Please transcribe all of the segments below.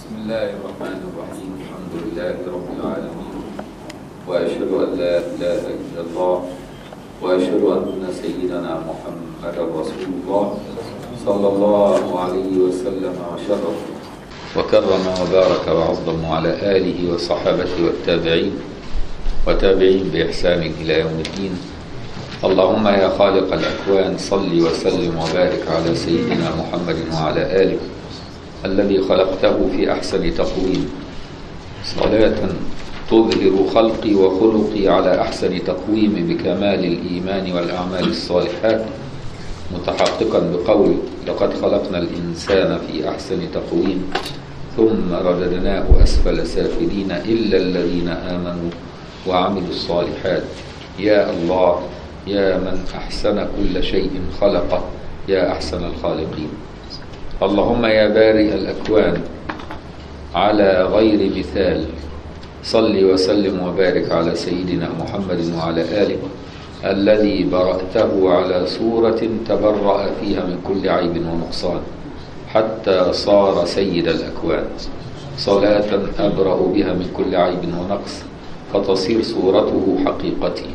بسم الله الرحمن الرحيم الحمد لله رب العالمين وأشهد أن لا إله إلا الله وأشهد أن سيدنا محمد رسول الله صلى الله عليه وسلم وشرف وكرم وبارك وعظم على آله وصحابته والتابعين وتابعين بإحسان إلى يوم الدين اللهم يا خالق الأكوان صل وسلم وبارك على سيدنا محمد وعلى آله الذي خلقته في أحسن تقويم صلاة تظهر خلقي وخلقي على أحسن تقويم بكمال الإيمان والأعمال الصالحات متحققا بقول لقد خلقنا الإنسان في أحسن تقويم ثم رددناه أسفل سافلين إلا الذين آمنوا وعملوا الصالحات يا الله يا من أحسن كل شيء خلقه يا أحسن الخالقين اللهم يا بارئ الأكوان على غير مثال صل وسلم وبارك على سيدنا محمد وعلى آله الذي برأته على صورة تبرأ فيها من كل عيب ونقصان حتى صار سيد الأكوان صلاة أبرأ بها من كل عيب ونقص فتصير صورته حقيقتي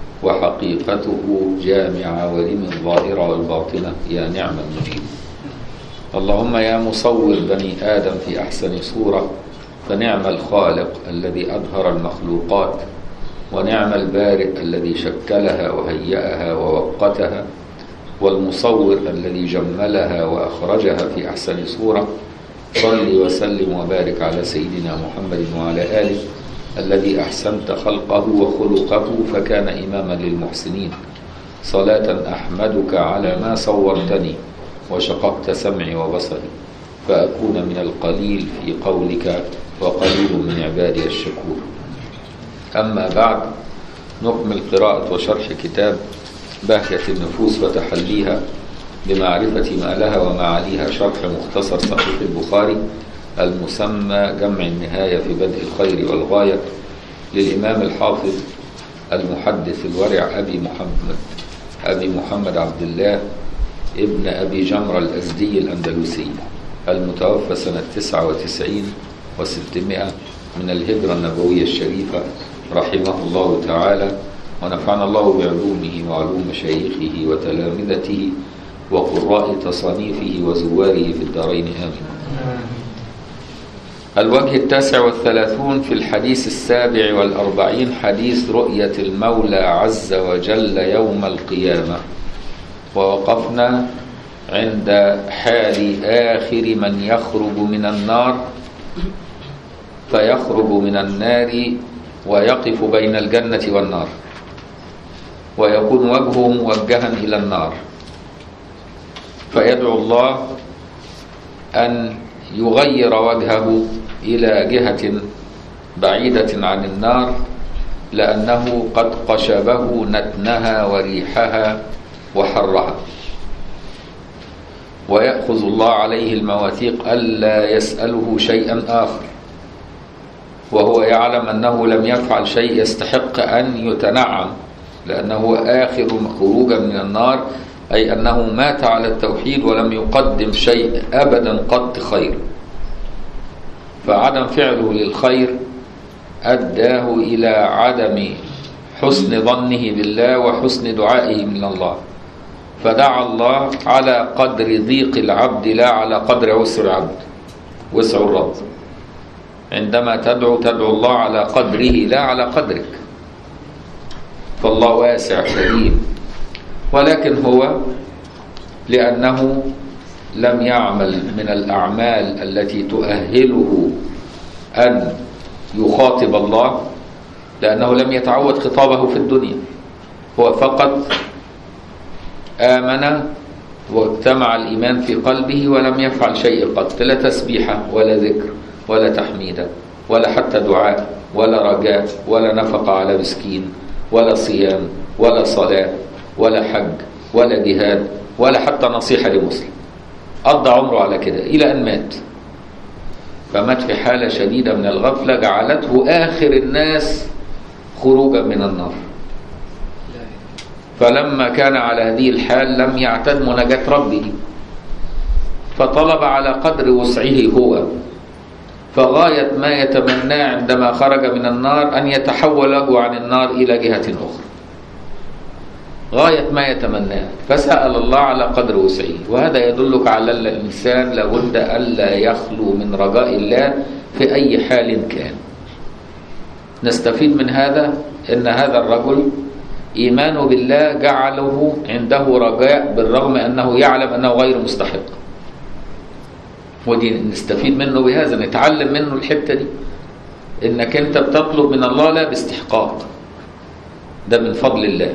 وحقيقته جامعة ولمن ظاهرة والباطنة يا نعم المجيب اللهم يا مصور بني آدم في أحسن صورة فنعم الخالق الذي أظهر المخلوقات ونعم البارئ الذي شكلها وهيأها ووقتها والمصور الذي جملها وأخرجها في أحسن صورة صل وسلم وبارك على سيدنا محمد وعلى آله الذي أحسنت خلقه وخلقه فكان إماما للمحسنين صلاة أحمدك على ما صورتني وشققت سمعي وبصري فأكون من القليل في قولك وقليل من عبادي الشكور أما بعد نكمل قراءة وشرح كتاب بهجة النفوس وتحليها بمعرفة ما لها ومعاليها شرح مختصر صحيح البخاري المسمى جمع النهاية في بدء الخير والغاية للإمام الحافظ المحدث الورع أبي محمد أبي محمد عبد الله ابن أبي جمرة الأزدي الأندلسي المتوفى سنة 99 و600 من الهجرة النبوية الشريفة رحمه الله تعالى ونفعنا الله بعلومه وعلوم مشايخه وتلامذته وقراء تصانيفه وزواره في الدارين آمين الوجه التاسع والثلاثون في الحديث السابع والأربعين حديث رؤية المولى عز وجل يوم القيامة ووقفنا عند حال آخر من يخرج من النار فيخرج من النار ويقف بين الجنة والنار ويكون وجهه موجها إلى النار فيدعو الله أن يغير وجهه إلى جهة بعيدة عن النار لأنه قد قشبه نتنها وريحها وحرها ويأخذ الله عليه المواثيق ألا يسأله شيئا آخر وهو يعلم أنه لم يفعل شيء يستحق أن يتنعم لأنه آخر خروجا من النار أي أنه مات على التوحيد ولم يقدم شيء أبدا قط خير فعدم فعله للخير أداه إلى عدم حسن ظنه بالله وحسن دعائه من الله فدعا الله على قدر ضيق العبد لا على قدر عسر العبد وسع الرب عندما تدعو تدعو الله على قدره لا على قدرك فالله واسع كريم ولكن هو لأنه لم يعمل من الأعمال التي تؤهله أن يخاطب الله لأنه لم يتعود خطابه في الدنيا هو فقط آمن واجتمع الإيمان في قلبه ولم يفعل شيء قط لا تسبيحة ولا ذكر ولا تحميدة ولا حتى دعاء ولا رجاء ولا نفقة على مسكين ولا صيام ولا صلاة ولا حج ولا جهاد ولا حتى نصيحة لمسلم قضى عمره على كده إلى أن مات فمات في حالة شديدة من الغفلة جعلته آخر الناس خروجا من النار فلما كان على هذه الحال لم يعتد مناجاة ربه فطلب على قدر وسعه هو فغاية ما يتمناه عندما خرج من النار أن يتحول عن النار إلى جهة أخرى غاية ما يتمناه فسأل الله على قدر وسعه وهذا يدلك على أن الإنسان لابد ألا يخلو من رجاء الله في أي حال كان نستفيد من هذا أن هذا الرجل إيمانه بالله جعله عنده رجاء بالرغم أنه يعلم أنه غير مستحق ودي نستفيد منه بهذا نتعلم منه الحتة دي إنك أنت بتطلب من الله لا باستحقاق ده من فضل الله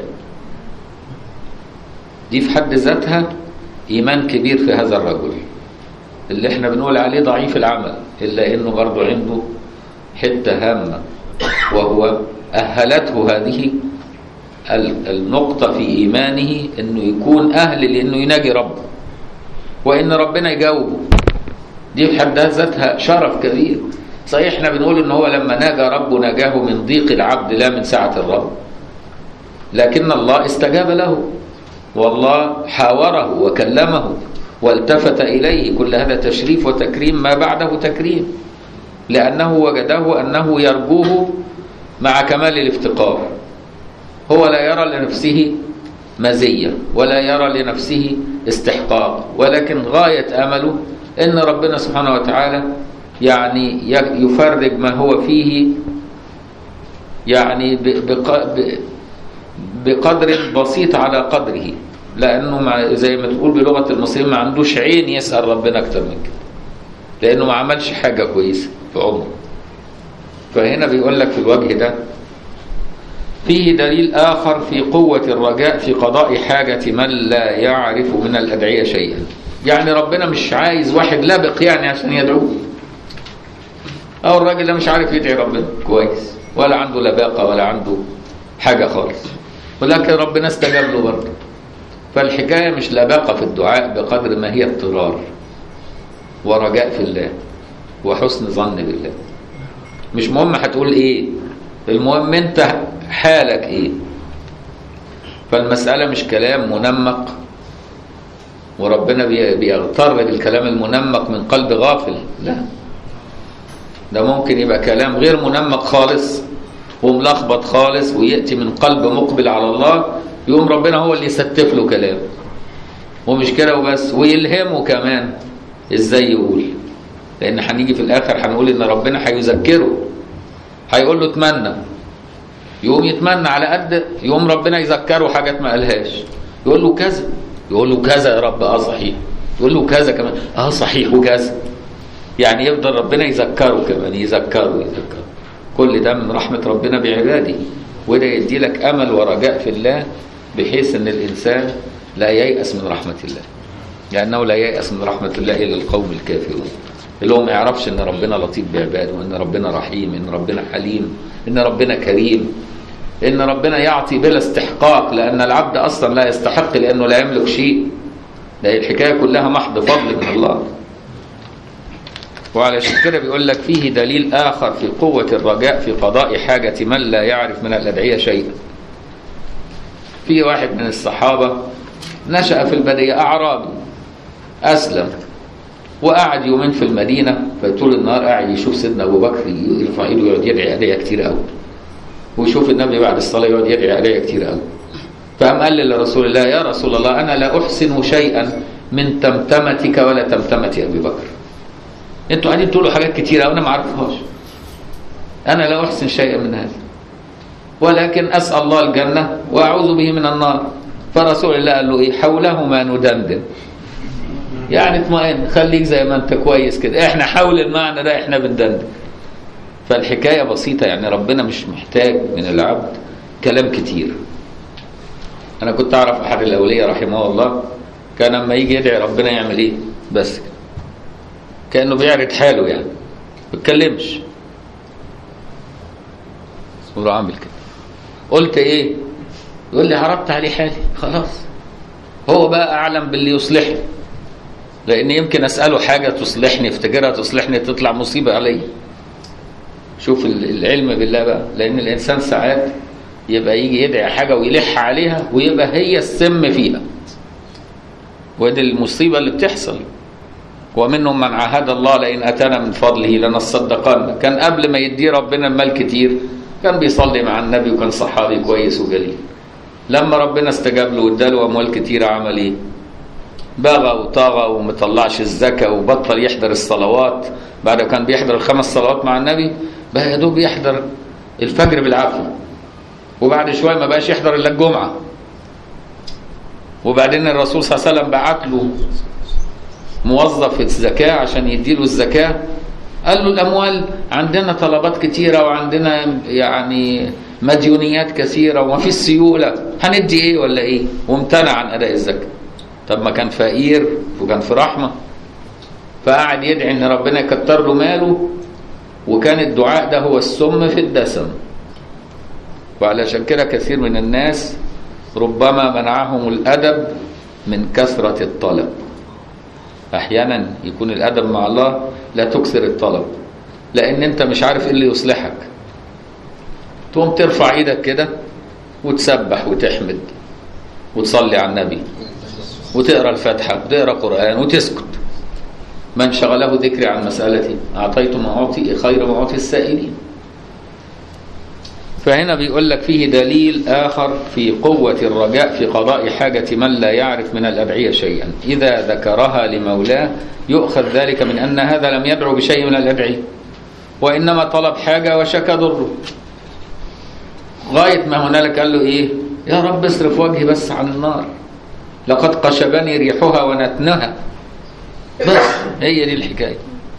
دي في حد ذاتها إيمان كبير في هذا الرجل اللي احنا بنقول عليه ضعيف العمل إلا إنه برضه عنده حتة هامة وهو أهلته هذه النقطة في إيمانه إنه يكون أهل لإنه يناجي ربه وإن ربنا يجاوبه دي في حد ذاتها شرف كبير صحيح احنا بنقول إن هو لما ناجى ربه نجاه من ضيق العبد لا من سعة الرب لكن الله استجاب له والله حاوره وكلمه والتفت إليه كل هذا تشريف وتكريم ما بعده تكريم لأنه وجده أنه يرجوه مع كمال الافتقار هو لا يرى لنفسه مزية ولا يرى لنفسه استحقاق ولكن غاية أمله أن ربنا سبحانه وتعالى يعني يفرج ما هو فيه يعني بقدر بسيط على قدره لأنه زي ما تقول بلغة المصريين ما عندوش عين يسأل ربنا أكتر من كده لأنه ما عملش حاجة كويسة في عمره فهنا بيقول لك في الوجه ده فيه دليل آخر في قوة الرجاء في قضاء حاجة من لا يعرف من الأدعية شيئا يعني ربنا مش عايز واحد لابق يعني عشان يدعوه أو الراجل ده مش عارف يدعي ربنا كويس ولا عنده لباقة ولا عنده حاجة خالص ولكن ربنا استجاب له برضه فالحكاية مش لباقة في الدعاء بقدر ما هي اضطرار ورجاء في الله وحسن ظن بالله مش مهم هتقول ايه المهم انت حالك ايه فالمسألة مش كلام منمق وربنا بيغتر بالكلام المنمق من قلب غافل لا ده ممكن يبقى كلام غير منمق خالص وملخبط خالص ويأتي من قلب مقبل على الله يقوم ربنا هو اللي يستف له كلام ومش كده وبس ويلهمه كمان ازاي يقول لان هنيجي في الاخر هنقول ان ربنا هيذكره هيقول له اتمنى يقوم يتمنى على قد يقوم ربنا يذكره حاجات ما قالهاش يقول له كذا يقول له كذا يا رب اه صحيح يقول له كذا كمان اه صحيح وكذا يعني يفضل ربنا يذكره كمان يذكره يذكره كل ده من رحمة ربنا بعباده وده يدي لك أمل ورجاء في الله بحيث أن الإنسان لا ييأس من رحمة الله لأنه لا ييأس من رحمة الله إلا القوم الكافرون اللي هو ما يعرفش أن ربنا لطيف بعباده وأن ربنا رحيم أن ربنا حليم أن ربنا كريم أن ربنا يعطي بلا استحقاق لأن العبد أصلا لا يستحق لأنه لا يملك شيء ده الحكاية كلها محض فضل من الله وعلشان كده بيقول لك فيه دليل آخر في قوة الرجاء في قضاء حاجة من لا يعرف من الأدعية شيئا في واحد من الصحابة نشأ في البدية أعرابي أسلم وقعد يومين في المدينة فطول النهار قاعد يشوف سيدنا أبو بكر يرفع إيده ويقعد يدعي أدعية كتير قوي ويشوف النبي بعد الصلاة يقعد يدعي أدعية كتير قوي فقام قال لرسول الله يا رسول الله أنا لا أحسن شيئا من تمتمتك ولا تمتمة أبي بكر انتوا قاعدين تقولوا حاجات كتيرة وانا ما اعرفهاش انا لا احسن شيئا من هذا ولكن اسال الله الجنه واعوذ به من النار فرسول الله قال له ايه حولهما ندندن يعني اطمئن خليك زي ما انت كويس كده احنا حول المعنى ده احنا بندندن فالحكايه بسيطه يعني ربنا مش محتاج من العبد كلام كتير انا كنت اعرف احد الاولياء رحمه الله كان لما يجي يدعي ربنا يعمل ايه بس كده كانه بيعرض حاله يعني ما بيتكلمش وراح عامل كده قلت ايه يقول لي عرضت عليه حالي خلاص هو بقى اعلم باللي يصلحني لان يمكن اساله حاجه تصلحني افتكرها تصلحني تطلع مصيبه عليا شوف العلم بالله بقى لان الانسان ساعات يبقى يجي يدعي حاجه ويلح عليها ويبقى هي السم فيها ودي المصيبه اللي بتحصل ومنهم من عاهد الله لئن اتانا من فضله لنصدقن كان قبل ما يديه ربنا المال كتير كان بيصلي مع النبي وكان صحابي كويس وجليل لما ربنا استجاب له واداله اموال كتيره عمل ايه بغى وطغى ومطلعش الزكاه وبطل يحضر الصلوات بعد كان بيحضر الخمس صلوات مع النبي بقى يا دوب يحضر الفجر بالعافيه وبعد شويه ما بقاش يحضر الا الجمعه وبعدين الرسول صلى الله عليه وسلم بعت له موظف الزكاه عشان يديله الزكاه قال له الاموال عندنا طلبات كتيره وعندنا يعني مديونيات كثيره وما فيش سيوله هندي ايه ولا ايه وامتنع عن اداء الزكاه طب ما كان فقير وكان في رحمه فقعد يدعي ان ربنا يكتر له ماله وكان الدعاء ده هو السم في الدسم وعلشان كده كثير من الناس ربما منعهم الادب من كثره الطلب احيانا يكون الادب مع الله لا تكثر الطلب لان انت مش عارف ايه اللي يصلحك تقوم ترفع ايدك كده وتسبح وتحمد وتصلي على النبي وتقرا الفاتحه وتقرا قران وتسكت من شغله ذكري عن مسالتي اعطيت ما اعطي خير ما اعطي السائلين فهنا بيقول لك فيه دليل آخر في قوة الرجاء في قضاء حاجة من لا يعرف من الأدعية شيئا إذا ذكرها لمولاه يؤخذ ذلك من أن هذا لم يدعو بشيء من الأدعية وإنما طلب حاجة وشكى ضره غاية ما هنالك قال له إيه يا رب اصرف وجهي بس عن النار لقد قشبني ريحها ونتنها بس هي دي الحكايه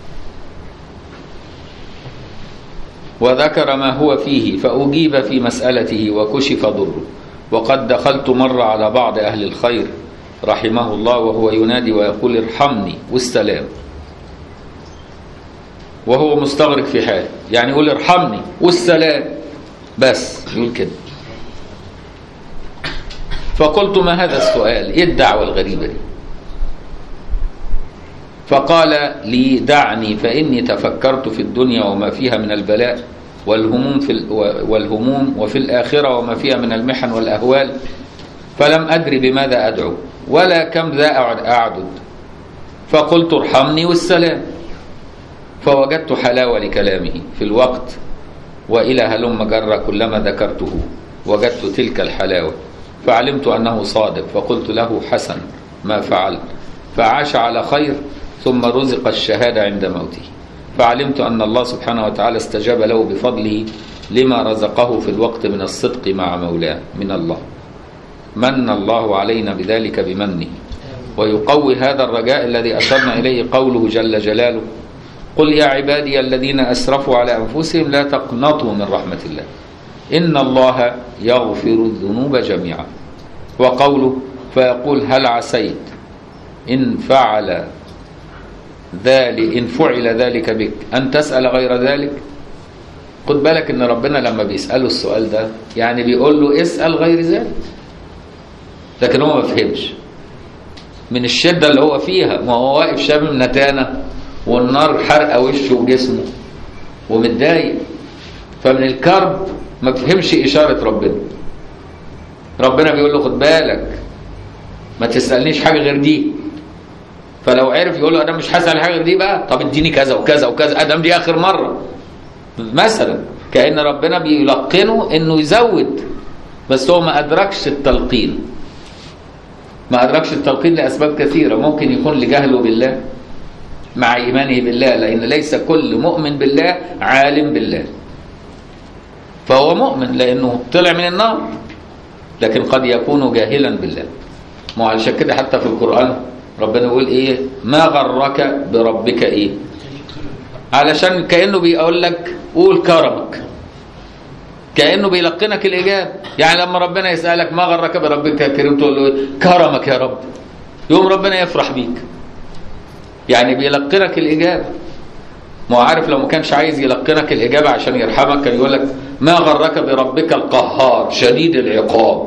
وذكر ما هو فيه فأجيب في مسألته وكشف ضره وقد دخلت مرة على بعض أهل الخير رحمه الله وهو ينادي ويقول ارحمني والسلام وهو مستغرق في حاله يعني يقول ارحمني والسلام بس يقول كده فقلت ما هذا السؤال ايه الدعوة الغريبة دي فقال لي دعني فإني تفكرت في الدنيا وما فيها من البلاء والهموم في ال- والهموم وفي الآخرة وما فيها من المحن والأهوال فلم أدري بماذا أدعو ولا كم ذا أعد- أعدد فقلت ارحمني والسلام فوجدت حلاوة لكلامه في الوقت وإلى هلم جر كلما ذكرته وجدت تلك الحلاوة فعلمت أنه صادق فقلت له حسن ما فعلت فعاش على خير ثم رزق الشهادة عند موته فعلمت أن الله سبحانه وتعالى استجاب له بفضله لما رزقه في الوقت من الصدق مع مولاه من الله من الله علينا بذلك بمنه ويقوي هذا الرجاء الذي أشرنا إليه قوله جل جلاله قل يا عبادي الذين أسرفوا على أنفسهم لا تقنطوا من رحمة الله إن الله يغفر الذنوب جميعا وقوله فيقول هل عسيت إن فعل ذلك إن فعل ذلك بك أن تسأل غير ذلك خد بالك إن ربنا لما بيسأله السؤال ده يعني بيقول له اسأل غير ذلك لكن هو ما فهمش من الشدة اللي هو فيها ما هو واقف شامم نتانة والنار حرقة وشه وجسمه ومتضايق فمن الكرب ما فهمش إشارة ربنا ربنا بيقول له خد بالك ما تسألنيش حاجة غير دي فلو عرف يقول له انا مش هسال حاجه غير دي بقى طب اديني كذا وكذا وكذا ادم دي اخر مره مثلا كان ربنا بيلقنه انه يزود بس هو ما ادركش التلقين ما ادركش التلقين لاسباب كثيره ممكن يكون لجهله بالله مع ايمانه بالله لان ليس كل مؤمن بالله عالم بالله فهو مؤمن لانه طلع من النار لكن قد يكون جاهلا بالله ما هو علشان كده حتى في القران ربنا يقول ايه ما غرك بربك ايه علشان كانه بيقول لك قول كرمك كانه بيلقنك الاجابه يعني لما ربنا يسالك ما غرك بربك يا كريم تقول له إيه؟ كرمك يا رب يوم ربنا يفرح بيك يعني بيلقنك الاجابه ما هو عارف لو ما كانش عايز يلقنك الاجابه عشان يرحمك كان يقول لك ما غرك بربك القهار شديد العقاب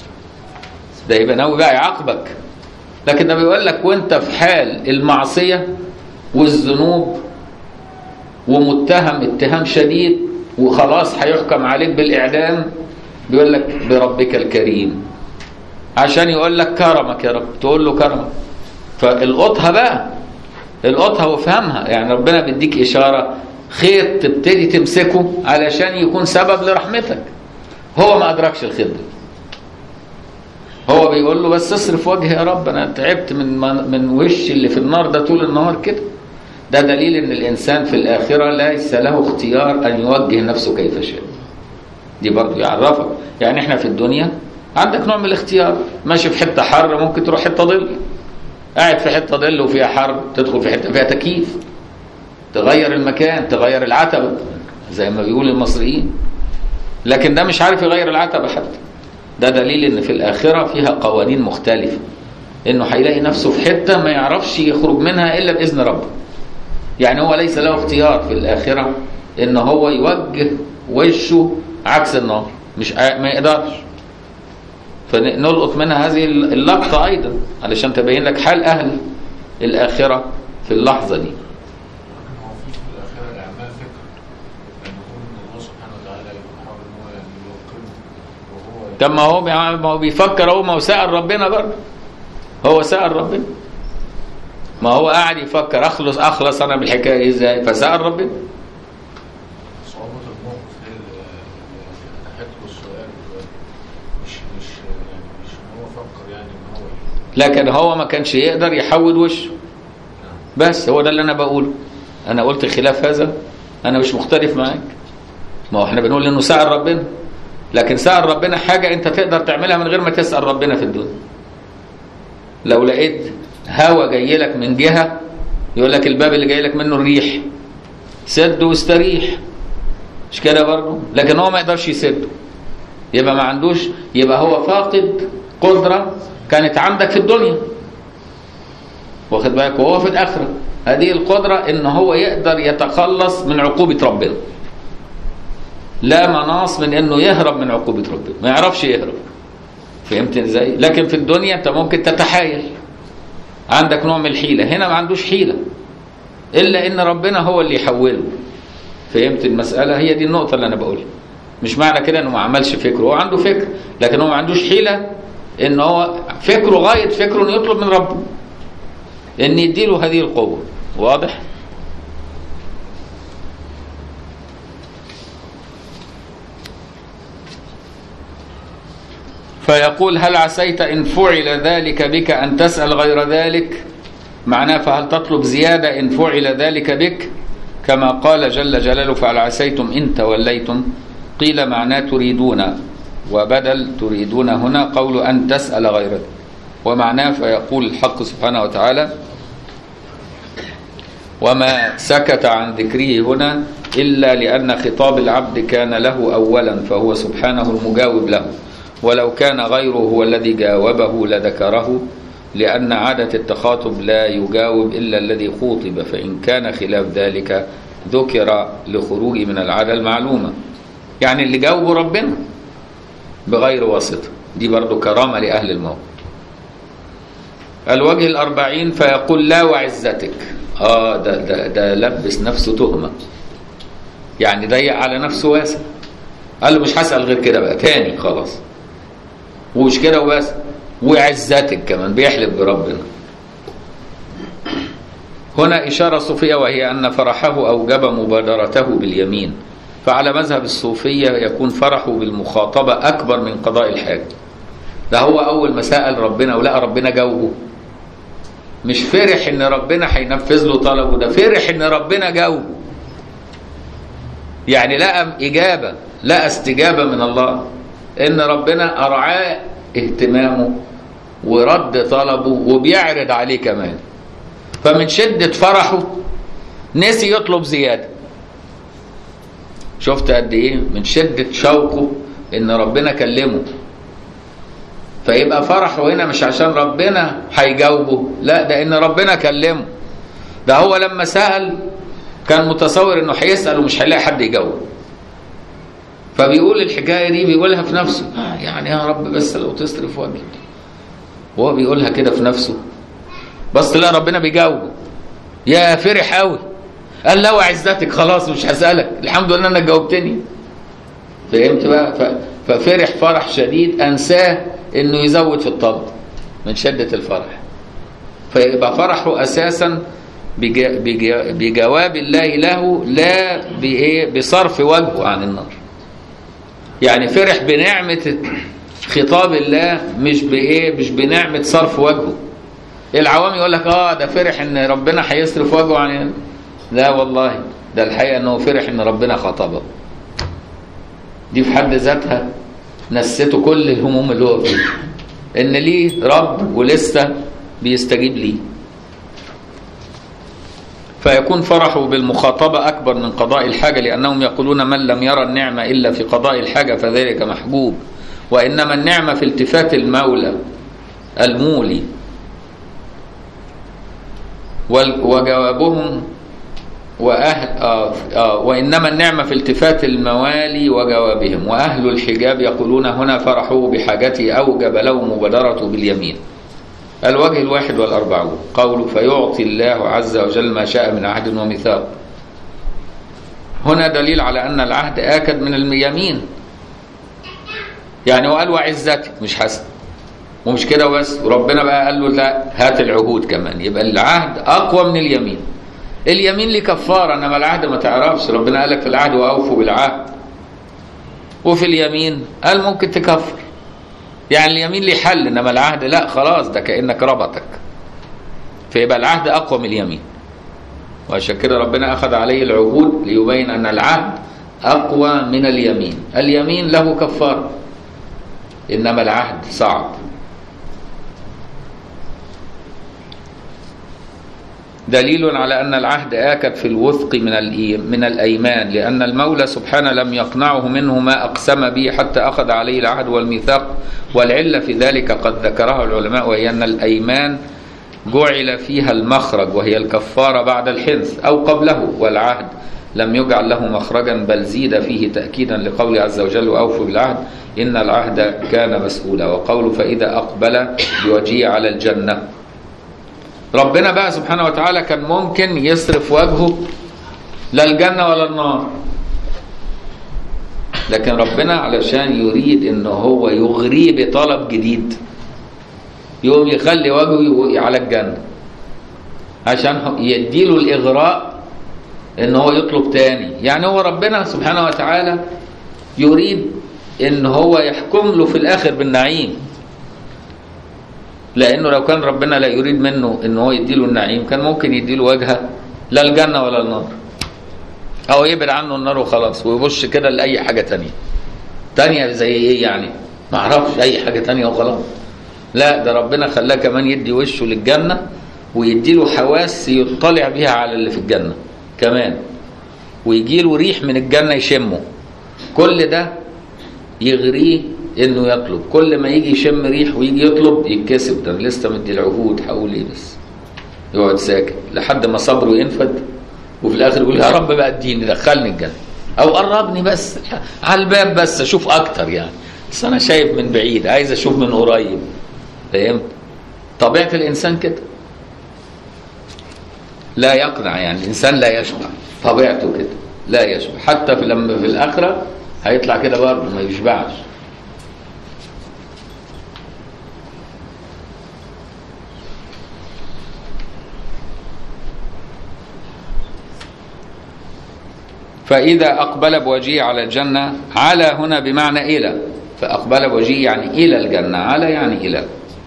ده يبقى ناوي بقى يعاقبك لكن ده بيقول لك وانت في حال المعصيه والذنوب ومتهم اتهام شديد وخلاص هيحكم عليك بالاعدام بيقول لك بربك الكريم عشان يقول لك كرمك يا رب تقول له كرمك فالقطها بقى القطها وافهمها يعني ربنا بيديك اشاره خيط تبتدي تمسكه علشان يكون سبب لرحمتك هو ما ادركش الخيط ده هو بيقول له بس اصرف وجهي يا رب انا تعبت من من وش اللي في النار ده طول النهار كده ده دليل ان الانسان في الاخره ليس له اختيار ان يوجه نفسه كيف شاء دي برضه يعرفك يعني احنا في الدنيا عندك نوع من الاختيار ماشي في حته حر ممكن تروح حته ظل قاعد في حته ظل وفيها حر تدخل في حته فيها تكييف تغير المكان تغير العتبه زي ما بيقول المصريين لكن ده مش عارف يغير العتبه حتى ده دليل ان في الاخره فيها قوانين مختلفه انه هيلاقي نفسه في حته ما يعرفش يخرج منها الا باذن ربه يعني هو ليس له اختيار في الاخره ان هو يوجه وشه عكس النار مش ما يقدرش فنلقط منها هذه اللقطه ايضا علشان تبين لك حال اهل الاخره في اللحظه دي هو في في الاخره الاعمال فكر لان يكون الله سبحانه وتعالى يحاول ان هو يعني يوقنه وهو طب ما هو ما هو بيفكر اهو ما هو سأل ربنا برضه هو سأل ربنا ما هو قاعد يفكر اخلص اخلص انا بالحكايه دي ازاي فسأل ربنا صعوبه الموقف هي اللي فتحت له السؤال مش مش يعني مش ان هو فكر يعني ان هو لكن هو ما كانش يقدر يحول وشه بس هو ده اللي انا بقوله انا قلت خلاف هذا انا مش مختلف معاك ما هو احنا بنقول انه سأل ربنا لكن سأل ربنا حاجة انت تقدر تعملها من غير ما تسأل ربنا في الدنيا لو لقيت هوا جاي لك من جهة يقول لك الباب اللي جاي لك منه الريح سده واستريح مش كده برضه لكن هو ما يقدرش يسده يبقى ما عندوش يبقى هو فاقد قدرة كانت عندك في الدنيا واخد بالك وهو في الآخرة هذه القدرة ان هو يقدر يتخلص من عقوبة ربنا لا مناص من انه يهرب من عقوبة ربنا ما يعرفش يهرب فهمت ازاي لكن في الدنيا انت ممكن تتحايل عندك نوع من الحيلة هنا ما عندوش حيلة الا ان ربنا هو اللي يحوله فهمت المسألة هي دي النقطة اللي انا بقولها مش معنى كده انه ما عملش فكر هو عنده فكر لكن هو ما عندوش حيلة ان هو فكره غاية فكره انه يطلب من ربه ان يديله هذه القوة واضح فيقول هل عسيت إن فعل ذلك بك أن تسأل غير ذلك معناه فهل تطلب زيادة إن فعل ذلك بك كما قال جل جلاله فهل عسيتم إن توليتم قيل معناه تريدون وبدل تريدون هنا قول أن تسأل غير ذلك ومعناه فيقول الحق سبحانه وتعالى وما سكت عن ذكره هنا إلا لأن خطاب العبد كان له أولا فهو سبحانه المجاوب له ولو كان غيره هو الذي جاوبه لذكره لأن عادة التخاطب لا يجاوب إلا الذي خوطب فإن كان خلاف ذلك ذكر لخروج من العادة المعلومة يعني اللي جاوبه ربنا بغير واسطة دي برضو كرامة لأهل الموقف الوجه الأربعين فيقول لا وعزتك آه ده, ده, ده لبس نفسه تهمة يعني ضيق على نفسه واسع قال له مش هسأل غير كده بقى تاني خلاص ومش كده وبس وعزتك كمان بيحلف بربنا هنا إشارة صوفية وهي أن فرحه أوجب مبادرته باليمين فعلى مذهب الصوفية يكون فرحه بالمخاطبة أكبر من قضاء الحاجة ده هو أول ما سأل ربنا ولقى ربنا جاوبه مش فرح إن ربنا هينفذ له طلبه ده فرح إن ربنا جاوبه يعني لقى إجابة لقى استجابة من الله إن ربنا أرعاه اهتمامه ورد طلبه وبيعرض عليه كمان فمن شدة فرحه نسي يطلب زيادة شفت قد ايه من شدة شوقه ان ربنا كلمه فيبقى فرحه هنا مش عشان ربنا هيجاوبه لا ده ان ربنا كلمه ده هو لما سأل كان متصور انه هيسأل ومش هيلاقي حد يجاوبه فبيقول الحكاية دي بيقولها في نفسه آه يعني يا رب بس لو تصرف وجهي وهو بيقولها كده في نفسه بس لا ربنا بيجاوبه يا فرح قوي قال لا وعزتك خلاص مش هسألك الحمد لله انك جاوبتني فهمت بقى ف... ففرح فرح شديد انساه انه يزود في الطلب من شدة الفرح فيبقى فرحه اساسا بج- بج- بجواب الله له لا بايه بصرف وجهه عن النار يعني فرح بنعمه خطاب الله مش بايه مش بنعمه صرف وجهه العوام يقول لك اه ده فرح ان ربنا هيصرف وجهه عن لا والله ده الحقيقه انه فرح ان ربنا خطبه دي في حد ذاتها نسيته كل الهموم اللي هو فيه ان ليه رب ولسه بيستجيب ليه فيكون فرحه بالمخاطبة أكبر من قضاء الحاجة لأنهم يقولون من لم يرى النعمة إلا في قضاء الحاجة فذلك محجوب وإنما النعمة في التفات المولى المولي وال- وجوابهم وأهل آه آه وإنما النعمة في التفات الموالي وجوابهم وأهل الحجاب يقولون هنا فرحوا بحاجته أوجب له مبادرة باليمين الوجه الواحد والأربعون قول فيعطي الله عز وجل ما شاء من عهد وميثاق هنا دليل على أن العهد آكد من اليمين يعني وقال وعزتك مش حسن ومش كده بس وربنا بقى قال له لا هات العهود كمان يبقى العهد أقوى من اليمين اليمين ليه كفارة إنما العهد ما تعرفش ربنا قال لك في العهد وأوفوا بالعهد وفي اليمين قال ممكن تكفر يعني اليمين ليه حل انما العهد لا خلاص ده كانك ربطك فيبقى العهد اقوى من اليمين وعشان كده ربنا اخذ عليه العهود ليبين ان العهد اقوى من اليمين اليمين له كفاره انما العهد صعب دليل على أن العهد آكد في الوثق من الإي- من الأيمان لأن المولى سبحانه لم يقنعه منه ما أقسم به حتى أخذ عليه العهد والميثاق والعلة في ذلك قد ذكرها العلماء وهي أن الأيمان جعل فيها المخرج وهي الكفارة بعد الحنث أو قبله والعهد لم يجعل له مخرجا بل زيد فيه تأكيدا لقوله عز وجل وأوفوا بالعهد إن العهد كان مسؤولا وقوله فإذا أقبل بوجهه على الجنة ربنا بقى سبحانه وتعالى كان ممكن يصرف وجهه لا الجنة ولا النار لكن ربنا علشان يريد ان هو يغريه بطلب جديد يقوم يخلي وجهه على الجنة عشان يديله الإغراء ان هو يطلب تاني يعني هو ربنا سبحانه وتعالى يريد ان هو يحكم له في الاخر بالنعيم لانه لو كان ربنا لا يريد منه ان هو يديله النعيم كان ممكن يديله وجهه لا الجنه ولا النار او يبعد عنه النار وخلاص ويبص كده لاي حاجه تانية تانية زي ايه يعني ما اعرفش اي حاجه تانية وخلاص لا ده ربنا خلاه كمان يدي وشه للجنه ويديله حواس يطلع بيها على اللي في الجنه كمان ويجيله ريح من الجنه يشمه كل ده يغريه انه يطلب كل ما يجي يشم ريح ويجي يطلب يتكسب ده أنا لسه مدي العهود هقول ايه بس يقعد ساكت لحد ما صبره ينفد وفي الاخر يقول يا رب بقى اديني دخلني الجنه او قربني بس على الباب بس اشوف اكتر يعني بس انا شايف من بعيد عايز اشوف من قريب فهمت طبيعه الانسان كده لا يقنع يعني الانسان لا يشبع طبيعته كده لا يشبع حتى في لما في الاخره هيطلع كده برضه ما يشبعش فإذا أقبل بوجهه على الجنة على هنا بمعنى إلى فأقبل بوجهه يعني إلى الجنة على يعني إلى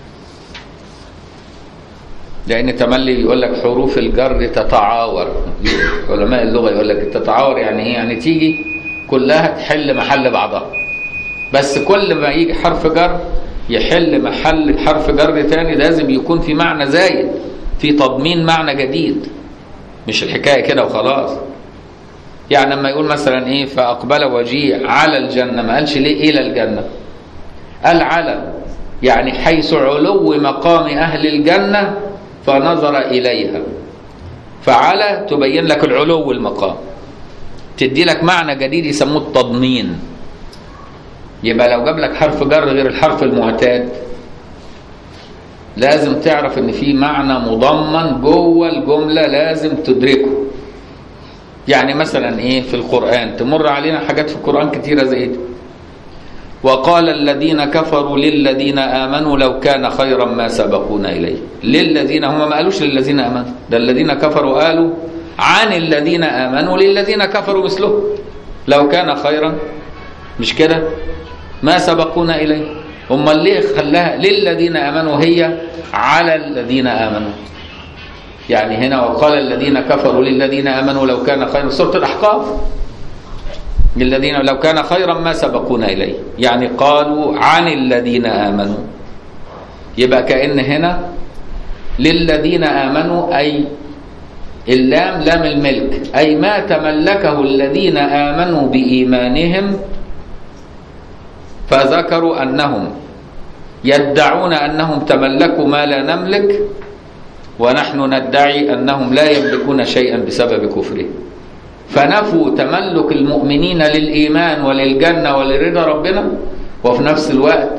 لأن تملي يقول لك حروف الجر تتعاور علماء اللغة يقول لك تتعاور يعني إيه؟ يعني تيجي كلها تحل محل بعضها بس كل ما يجي حرف جر يحل محل حرف جر تاني لازم يكون في معنى زايد في تضمين معنى جديد مش الحكاية كده وخلاص يعني لما يقول مثلا ايه فاقبل وجهي على الجنه ما قالش ليه الى الجنه قال على يعني حيث علو مقام اهل الجنه فنظر اليها فعلى تبين لك العلو المقام تدي لك معنى جديد يسموه التضمين يبقى لو جاب لك حرف جر غير الحرف المعتاد لازم تعرف ان في معنى مضمن جوه الجمله لازم تدركه يعني مثلا ايه في القران تمر علينا حاجات في القران كتيره زي دي وقال الذين كفروا للذين آمنوا لو كان خيرا ما سبقونا إليه للذين هم ما قالوش للذين آمنوا ده الذين كفروا قالوا عن الذين آمنوا للذين كفروا مثله لو كان خيرا مش كده ما سبقونا إليه هم ليه خلاها للذين آمنوا هي على الذين آمنوا يعني هنا وقال الذين كفروا للذين آمنوا لو كان خيرا سورة الأحقاف للذين لو كان خيرا ما سبقونا إليه يعني قالوا عن الذين آمنوا يبقى كأن هنا للذين آمنوا أي اللام لام الملك أي ما تملكه الذين آمنوا بإيمانهم فذكروا أنهم يدعون أنهم تملكوا ما لا نملك ونحن ندعي أنهم لا يملكون شيئا بسبب كفرهم فنفوا تملك المؤمنين للإيمان وللجنة ولرضا ربنا وفي نفس الوقت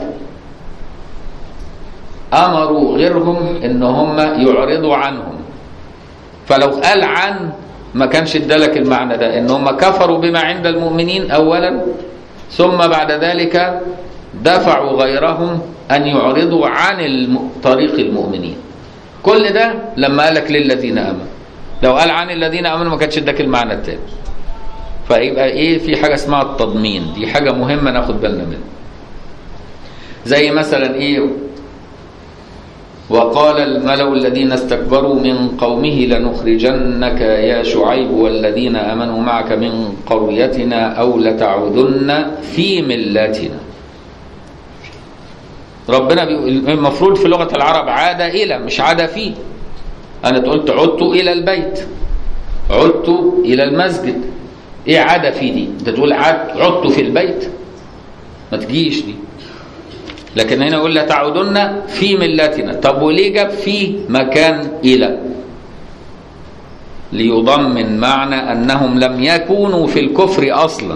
أمروا غيرهم إن هم يعرضوا عنهم فلو قال عن ما كانش ادالك المعنى ده إن هم كفروا بما عند المؤمنين أولا ثم بعد ذلك دفعوا غيرهم أن يعرضوا عن الم... طريق المؤمنين كل ده لما قالك للذين آمنوا لو قال عن الذين امنوا ما كانش اداك المعنى التاني فيبقى ايه في حاجه اسمها التضمين دي حاجه مهمه ناخد بالنا منها زي مثلا ايه وقال الملأ الذين استكبروا من قومه لنخرجنك يا شعيب والذين امنوا معك من قريتنا او لتعودن في ملتنا ربنا بيقول المفروض في لغه العرب عاد الى مش عاد فيه أنا قلت عدت إلى البيت عدت إلى المسجد إيه عاد في دي؟ أنت تقول عد عدت في البيت ما تجيش دي لكن هنا يقول لتعودن في ملتنا طب وليه جاب في مكان إلى ليضمن معنى أنهم لم يكونوا في الكفر أصلا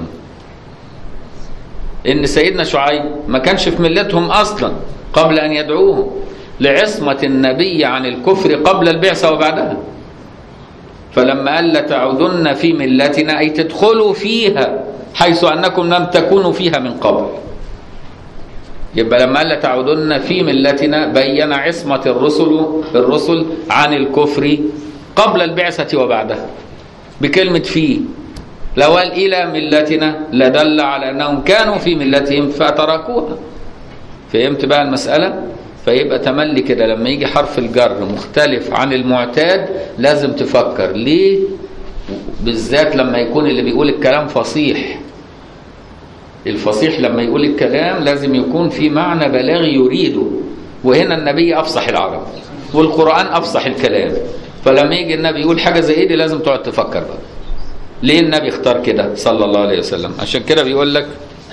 إن سيدنا شعيب ما كانش في ملتهم أصلا قبل أن يدعوهم لعصمة النبي عن الكفر قبل البعثة وبعدها فلما قال لتعودن في ملتنا أي تدخلوا فيها حيث أنكم لم تكونوا فيها من قبل يبقى لما قال لتعودن في ملتنا بين عصمة الرسل الرسل عن الكفر قبل البعثة وبعدها بكلمة في لو قال إلى ملتنا لدل على أنهم كانوا في ملتهم فتركوها فهمت بقى المسألة؟ فيبقى تملي كده لما يجي حرف الجر مختلف عن المعتاد لازم تفكر ليه بالذات لما يكون اللي بيقول الكلام فصيح الفصيح لما يقول الكلام لازم يكون في معنى بلاغي يريده وهنا النبي افصح العرب والقران افصح الكلام فلما يجي النبي يقول حاجه زي دي لازم تقعد تفكر بقى ليه النبي اختار كده صلى الله عليه وسلم عشان كده بيقول لك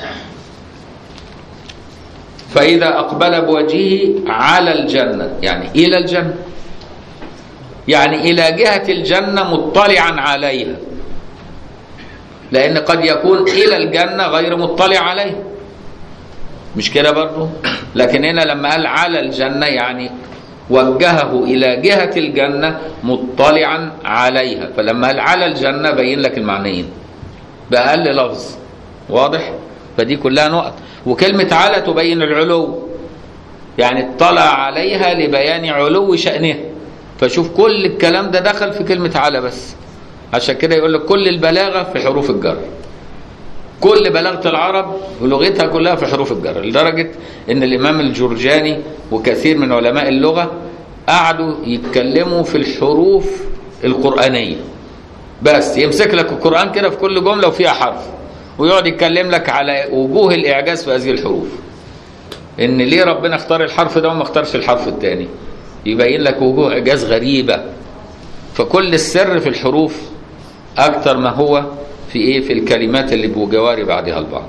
فإذا أقبل بوجهه على الجنة يعني إلى الجنة يعني إلى جهة الجنة مطلعا عليها لأن قد يكون إلى الجنة غير مطلع عليها مش كده برضه لكن هنا لما قال على الجنة يعني وجهه إلى جهة الجنة مطلعا عليها فلما قال على الجنة بين لك المعنيين بأقل لفظ واضح فدي كلها نقط وكلمة على تبين العلو يعني اطلع عليها لبيان علو شأنها فشوف كل الكلام ده دخل في كلمة على بس عشان كده يقول لك كل البلاغة في حروف الجر كل بلاغة العرب ولغتها كلها في حروف الجر لدرجة ان الامام الجرجاني وكثير من علماء اللغة قعدوا يتكلموا في الحروف القرآنية بس يمسك لك القرآن كده في كل جملة وفيها حرف ويقعد يتكلم لك على وجوه الاعجاز في هذه الحروف ان ليه ربنا اختار الحرف ده وما اختارش الحرف الثاني يبين لك وجوه اعجاز غريبه فكل السر في الحروف اكتر ما هو في ايه في الكلمات اللي بجوار بعضها البعض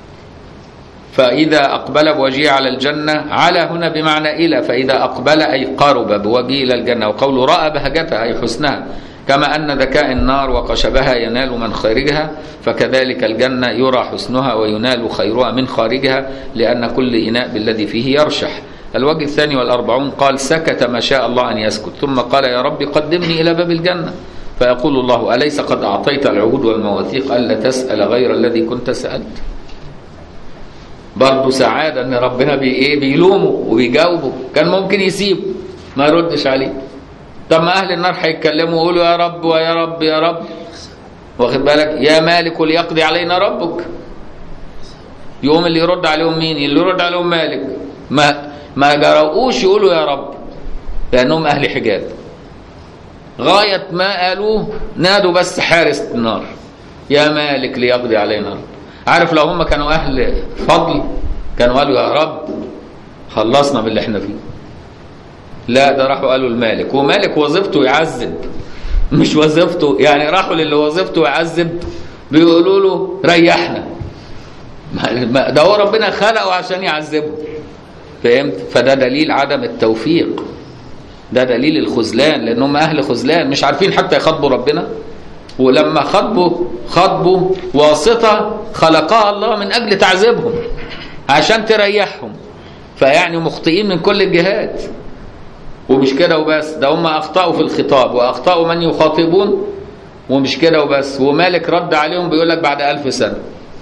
فإذا أقبل بوجهه على الجنة على هنا بمعنى إلى فإذا أقبل أي قرب بوجهه إلى الجنة وقوله رأى بهجتها أي حسنها كما أن ذكاء النار وقشبها ينال من خارجها فكذلك الجنة يرى حسنها وينال خيرها من خارجها لأن كل إناء بالذي فيه يرشح الوجه الثاني والأربعون قال سكت ما شاء الله أن يسكت ثم قال يا رب قدمني إلى باب الجنة فيقول الله أليس قد أعطيت العهود والمواثيق ألا تسأل غير الذي كنت سألت برضه سعاده ان ربنا بي ايه بيلومه وبيجاوبه كان ممكن يسيبه ما يردش عليه طب ما اهل النار هيتكلموا ويقولوا يا رب ويا رب يا رب واخد بالك يا مالك ليقضي علينا ربك يوم اللي يرد عليهم مين اللي يرد عليهم مالك ما ما جرؤوش يقولوا يا رب لانهم اهل حجاب غايه ما قالوه نادوا بس حارس النار يا مالك ليقضي علينا رب عارف لو هم كانوا اهل فضل كانوا قالوا يا رب خلصنا باللي احنا فيه لا ده راحوا قالوا المالك ومالك وظيفته يعذب مش وظيفته يعني راحوا للي وظيفته يعذب بيقولوا له ريحنا ما- ده هو ربنا خلقه عشان يعذبه فهمت فده دليل عدم التوفيق ده دليل الخذلان لانهم اهل خذلان مش عارفين حتى يخاطبوا ربنا ولما خاطبوا خاطبوا واسطه خلقها الله من اجل تعذيبهم عشان تريحهم فيعني مخطئين من كل الجهات ومش كده وبس ده هم اخطاوا في الخطاب واخطاوا من يخاطبون ومش كده وبس ومالك رد عليهم بيقول لك بعد ألف سنه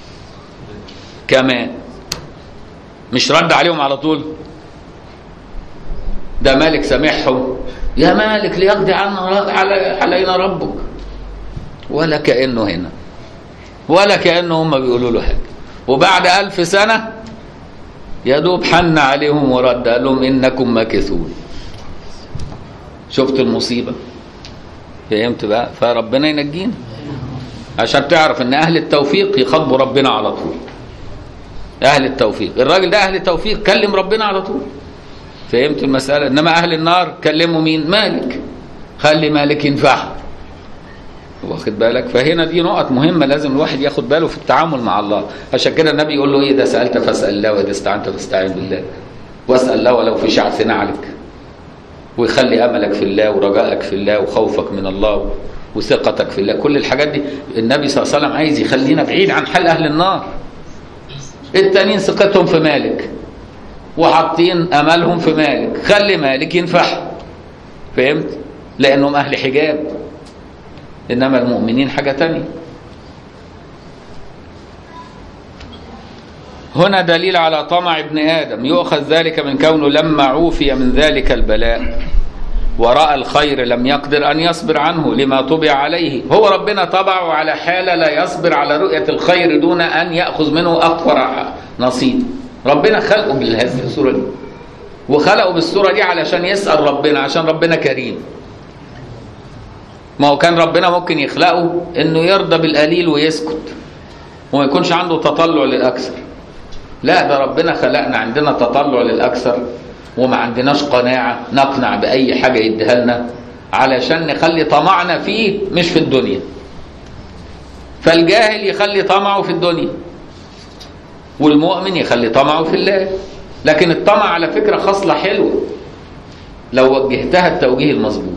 كمان مش رد عليهم على طول ده مالك سامحهم يا مالك ليقضي عنا على علينا ربك ولا كأنه هنا ولا كأنه هم بيقولوا له حاجة وبعد ألف سنة يا دوب حن عليهم ورد قال لهم إنكم ماكثون شفت المصيبة فهمت بقى فربنا ينجينا عشان تعرف ان اهل التوفيق يخاطبوا ربنا على طول اهل التوفيق الراجل ده اهل التوفيق كلم ربنا على طول فهمت المسألة انما اهل النار كلموا مين مالك خلي مالك ينفعها واخد بالك فهنا دي نقط مهمة لازم الواحد ياخد باله في التعامل مع الله عشان كده النبي يقول له ايه اذا سألت فاسأل الله واذا استعنت فاستعن بالله واسأل الله ولو في شعث نعلك ويخلي املك في الله ورجائك في الله وخوفك من الله وثقتك في الله كل الحاجات دي النبي صلى الله عليه وسلم عايز يخلينا بعيد عن حال اهل النار التانيين ثقتهم في مالك وحاطين املهم في مالك خلي مالك ينفعهم فهمت لانهم اهل حجاب انما المؤمنين حاجه تانية هنا دليل على طمع ابن ادم يؤخذ ذلك من كونه لما عوفي من ذلك البلاء وراى الخير لم يقدر ان يصبر عنه لما طبع عليه هو ربنا طبعه على حاله لا يصبر على رؤيه الخير دون ان ياخذ منه اكبر نصيب ربنا خلقه بهذه الصوره دي وخلقه بالصوره دي علشان يسال ربنا عشان ربنا كريم ما هو كان ربنا ممكن يخلقه انه يرضى بالقليل ويسكت وما يكونش عنده تطلع للاكثر لا ده ربنا خلقنا عندنا تطلع للاكثر وما عندناش قناعه نقنع باي حاجه يديها لنا علشان نخلي طمعنا فيه مش في الدنيا فالجاهل يخلي طمعه في الدنيا والمؤمن يخلي طمعه في الله لكن الطمع على فكره خصله حلوه لو وجهتها التوجيه المظبوط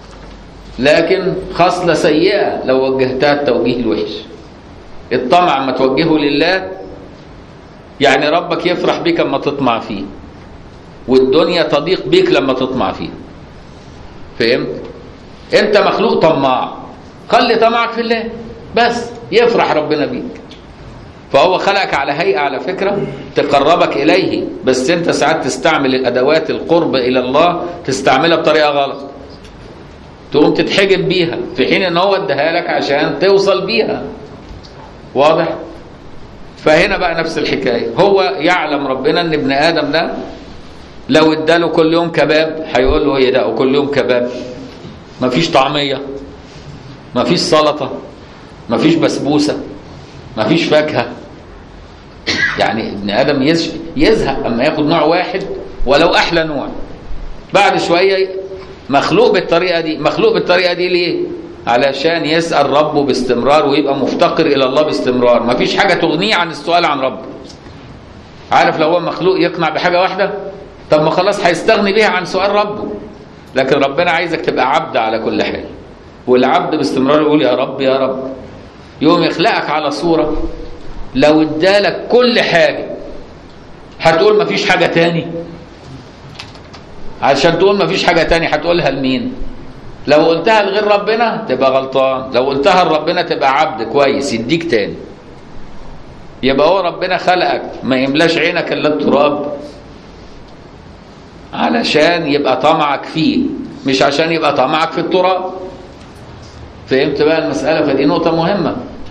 لكن خصله سيئه لو وجهتها التوجيه الوحش الطمع ما توجهه لله يعني ربك يفرح بك اما تطمع فيه والدنيا تضيق بيك لما تطمع فيها فهمت انت مخلوق طماع خلي طمعك في الله بس يفرح ربنا بيك فهو خلقك على هيئة على فكرة تقربك إليه بس أنت ساعات تستعمل الأدوات القرب إلى الله تستعملها بطريقة غلط تقوم تتحجب بيها في حين ان هو اداها لك عشان توصل بيها واضح فهنا بقى نفس الحكايه هو يعلم ربنا ان ابن ادم ده لو اداله كل يوم كباب هيقول له ايه ده وكل يوم كباب مفيش طعميه مفيش سلطه مفيش بسبوسه مفيش فاكهه يعني ابن ادم يز- يزهق اما ياخد نوع واحد ولو احلى نوع بعد شويه مخلوق بالطريقه دي مخلوق بالطريقه دي ليه علشان يسال ربه باستمرار ويبقى مفتقر الى الله باستمرار مفيش حاجه تغنيه عن السؤال عن ربه عارف لو هو مخلوق يقنع بحاجه واحده طب ما خلاص هيستغني بيها عن سؤال ربه لكن ربنا عايزك تبقى عبد على كل حال والعبد باستمرار يقول يا رب يا رب يوم يخلقك على صوره لو ادالك كل حاجه هتقول مفيش حاجه تاني عشان تقول مفيش حاجه تاني هتقولها لمين لو قلتها لغير ربنا تبقى غلطان لو قلتها لربنا تبقى عبد كويس يديك تاني يبقى هو ربنا خلقك ما يملاش عينك الا التراب علشان يبقى طمعك فيه مش عشان يبقى طمعك في التراب فهمت بقى المسألة فدي نقطة مهمة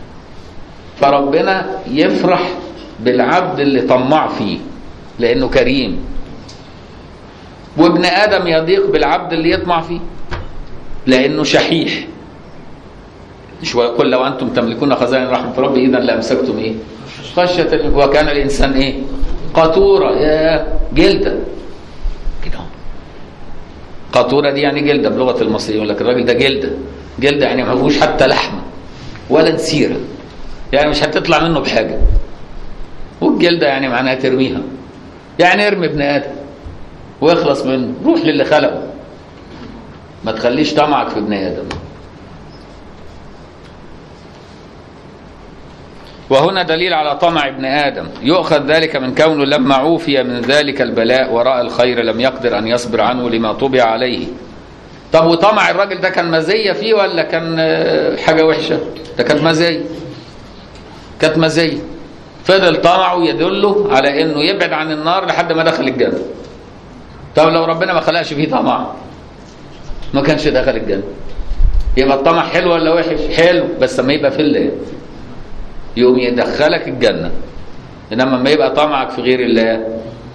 فربنا يفرح بالعبد اللي طماع فيه لأنه كريم وابن آدم يضيق بالعبد اللي يطمع فيه لأنه شحيح مش ويقول لو أنتم تملكون خزائن رحمة ربي إذا لأمسكتم إيه خشية وكان الإنسان إيه قطورة يا جلدة كده قطورة دي يعني جلدة بلغة المصريين يقول لك الراجل ده جلدة جلدة يعني ما فيهوش حتى لحمة ولا نسيرة يعني مش هتطلع منه بحاجة والجلدة يعني معناها ترميها يعني ارمي ابن آدم واخلص منه روح للي خلقه ما تخليش طمعك في ابن آدم وهنا دليل على طمع ابن آدم يؤخذ ذلك من كونه لما عوفي من ذلك البلاء ورأى الخير لم يقدر أن يصبر عنه لما طبع عليه طب وطمع الراجل ده كان مزية فيه ولا كان حاجة وحشة ده كانت مزية كانت مزية فضل طمعه يدله على انه يبعد عن النار لحد ما دخل الجنة طب لو ربنا ما خلقش فيه طمع ما كانش دخل الجنة يبقى الطمع حلو ولا وحش حلو بس ما يبقى في الله يقوم يدخلك الجنة إنما ما يبقى طمعك في غير الله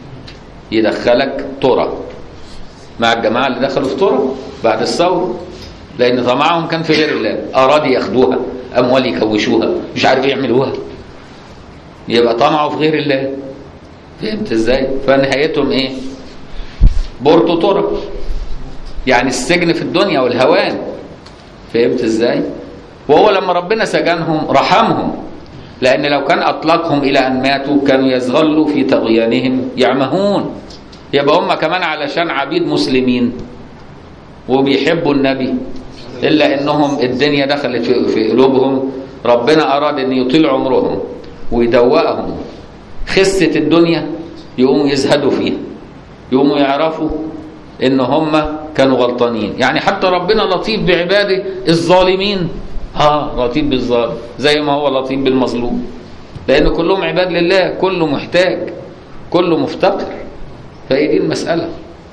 يدخلك ترى مع الجماعة اللي دخلوا في ترى بعد الثورة لأن طمعهم كان في غير الله أراد ياخدوها أموال يكوشوها مش عارف يعملوها يبقى طمعوا في غير الله فهمت ازاي؟ فنهايتهم ايه؟ بورتو ترى يعني السجن في الدنيا والهوان فهمت ازاي؟ وهو لما ربنا سجنهم رحمهم لأن لو كان أطلقهم إلى أن ماتوا كانوا يزغلوا في طغيانهم يعمهون يبقى هم كمان علشان عبيد مسلمين وبيحبوا النبي إلا إنهم الدنيا دخلت في في قلوبهم ربنا أراد أن يطيل عمرهم ويدوقهم خسة الدنيا يقوموا يزهدوا فيها يقوموا يعرفوا إن هم كانوا غلطانين يعني حتى ربنا لطيف بعباده الظالمين اه لطيف بالظالم زي ما هو لطيف بالمظلوم لان كلهم عباد لله كله محتاج كله مفتقر فهي دي المساله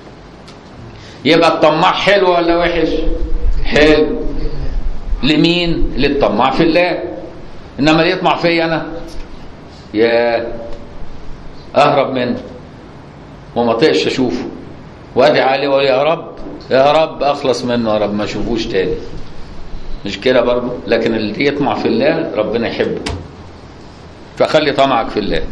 يبقى الطماع حلو ولا وحش حلو لمين للطماع في الله انما اللي يطمع فيا انا يا اهرب منه وما طيقش اشوفه وادعي عليه واقول يا رب يا رب اخلص منه يا رب ما اشوفوش تاني مش كده برضه لكن اللي يطمع في الله ربنا يحبه فخلي طمعك في الله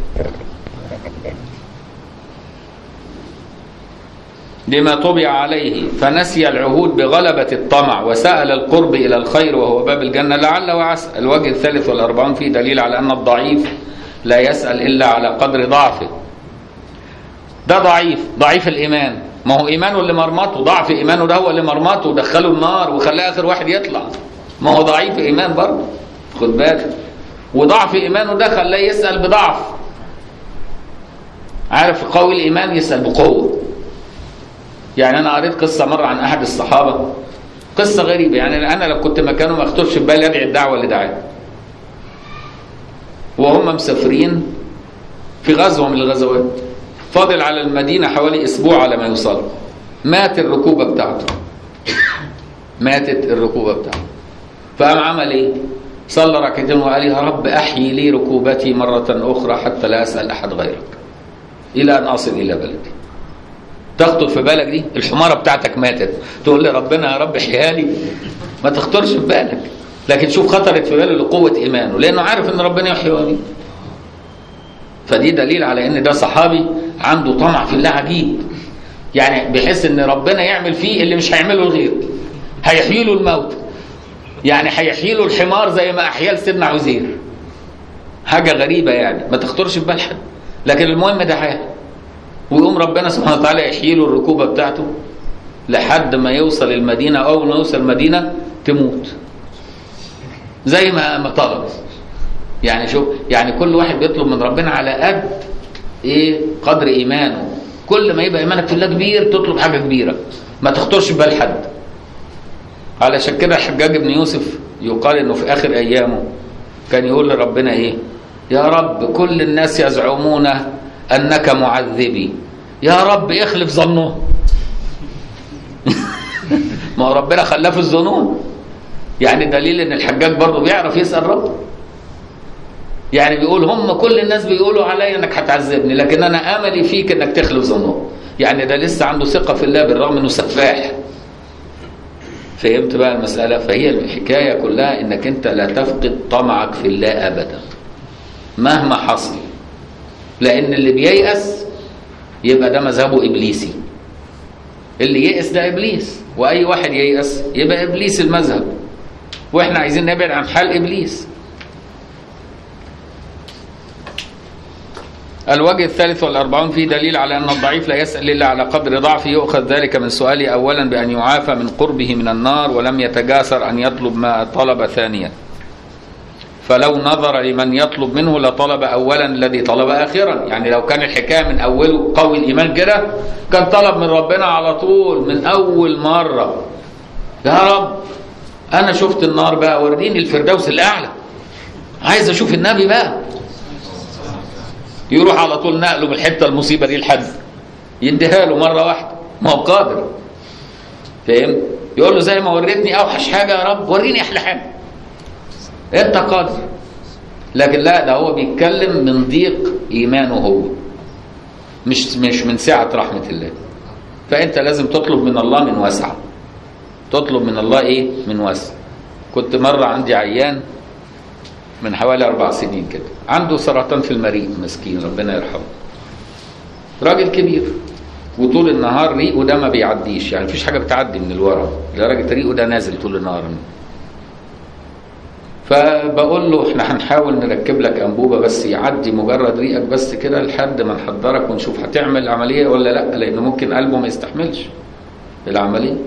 لما طبع عليه فنسي العهود بغلبة الطمع وسأل القرب إلى الخير وهو باب الجنة لعل وعسى الوجه الثالث والأربعون فيه دليل على أن الضعيف لا يسأل إلا على قدر ضعفه ده ضعيف ضعيف الإيمان ما هو إيمانه اللي مرمطه ضعف إيمانه ده هو اللي مرمطه ودخله النار وخلاه آخر واحد يطلع ما هو ضعيف إيمان برضه خد بالك وضعف إيمانه ده خلاه يسأل بضعف عارف قوي الإيمان يسأل بقوة يعني أنا قريت قصة مرة عن أحد الصحابة قصة غريبة يعني أنا لو كنت مكانه ما اخطرش في بالي أدعي الدعوة اللي دعاها وهم مسافرين في غزوة من الغزوات فاضل على المدينة حوالي أسبوع على ما يوصل مات الركوبة بتاعته ماتت الركوبة بتاعته فقام عمل إيه؟ صلى ركعتين وقال يا رب أحيي لي ركوبتي مرة أخرى حتى لا أسأل أحد غيرك إلى أن أصل إلى بلدي تخطر في بالك دي الحمارة بتاعتك ماتت تقول لي ربنا يا رب احيها لي ما تخطرش في بالك لكن شوف خطرت في باله لقوة إيمانه لأنه عارف إن ربنا يحييها لي فدي دليل على ان ده صحابي عنده طمع في الله عجيب يعني بحيث ان ربنا يعمل فيه اللي مش هيعمله الغير هيحيي له الموت يعني هيحيي له الحمار زي ما احيا سيدنا عزير حاجه غريبه يعني ما تخطرش في بال حد لكن المهم ده حياه ويقوم ربنا سبحانه وتعالى يحيي له الركوبه بتاعته لحد ما يوصل المدينه او ما يوصل المدينه تموت زي ما ما طلب يعني شوف يعني كل واحد بيطلب من ربنا على قد ايه قدر ايمانه كل ما يبقى ايمانك في الله كبير تطلب حاجه كبيره ما تخطرش في بال حد علشان كده الحجاج بن يوسف يقال انه في اخر ايامه كان يقول لربنا ايه يا رب كل الناس يزعمون انك معذبي يا رب اخلف ظنه ما هو ربنا خلاه في الظنون يعني دليل ان الحجاج برضه بيعرف يسال رب يعني بيقول هم كل الناس بيقولوا عليا انك هتعذبني لكن انا املي فيك انك تخلف ظنهم يعني ده لسه عنده ثقه في الله بالرغم انه سفاح فهمت بقى المساله فهي الحكايه كلها انك انت لا تفقد طمعك في الله ابدا مهما حصل لان اللي بييأس يبقى ده مذهبه ابليسي اللي يئس ده ابليس واي واحد ييأس يبقى ابليس المذهب واحنا عايزين نبعد عن حال ابليس الوجه الثالث والأربعون فيه دليل على أن الضعيف لا يسأل إلا على قدر ضعفه يؤخذ ذلك من سؤاله أولا بأن يعافى من قربه من النار ولم يتجاسر أن يطلب ما طلب ثانيا فلو نظر لمن يطلب منه لطلب أولا الذي طلب آخرا يعني لو كان الحكاية من أوله قوي الإيمان كده كان طلب من ربنا على طول من أول مرة يا رب أنا شفت النار بقى وريني الفردوس الأعلى عايز أشوف النبي بقى يروح على طول نقله من الحته المصيبه دي لحد يديها له مره واحده ما هو قادر فاهم يقول له زي ما وريتني اوحش حاجه يا رب وريني احلى حاجه انت قادر لكن لا ده هو بيتكلم من ضيق ايمانه هو مش مش من سعه رحمه الله فانت لازم تطلب من الله من وسعه تطلب من الله ايه من وسع كنت مره عندي عيان من حوالي أربع سنين كده عنده سرطان في المريء مسكين ربنا يرحمه راجل كبير وطول النهار ريقه ده ما بيعديش يعني مفيش حاجة بتعدي من الورا لدرجة ريقه ده نازل طول النهار فبقول له احنا هنحاول نركب لك انبوبه بس يعدي مجرد ريقك بس كده لحد ما نحضرك ونشوف هتعمل العمليه ولا لا لان ممكن قلبه ما يستحملش العمليه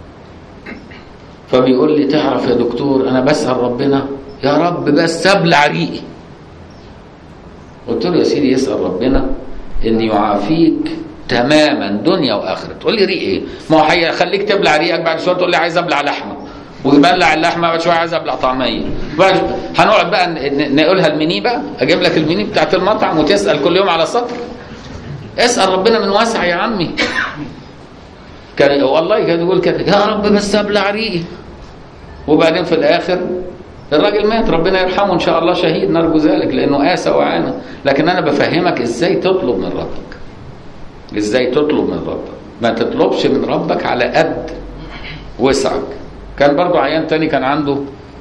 فبيقول لي تعرف يا دكتور انا بسال ربنا يا رب بس ابلع ريقي قلت له يا سيدي يسال ربنا ان يعافيك تماما دنيا واخره تقول لي ريق ايه ما هو هيخليك تبلع ريقك بعد شويه تقول لي عايز ابلع لحمه ويبلع اللحمه بعد شويه عايز ابلع طعميه بعد هنقعد بقى ن- نقولها المني بقى اجيب لك المني بتاعت المطعم وتسال كل يوم على سطر اسال ربنا من واسع يا عمي كان والله كان يقول كده يا رب بس ابلع ريقي وبعدين في الاخر الراجل مات ربنا يرحمه ان شاء الله شهيد نرجو ذلك لانه قاسى وعانى لكن انا بفهمك ازاي تطلب من ربك ازاي تطلب من ربك ما تطلبش من ربك على قد وسعك كان برضو عيان تاني كان عنده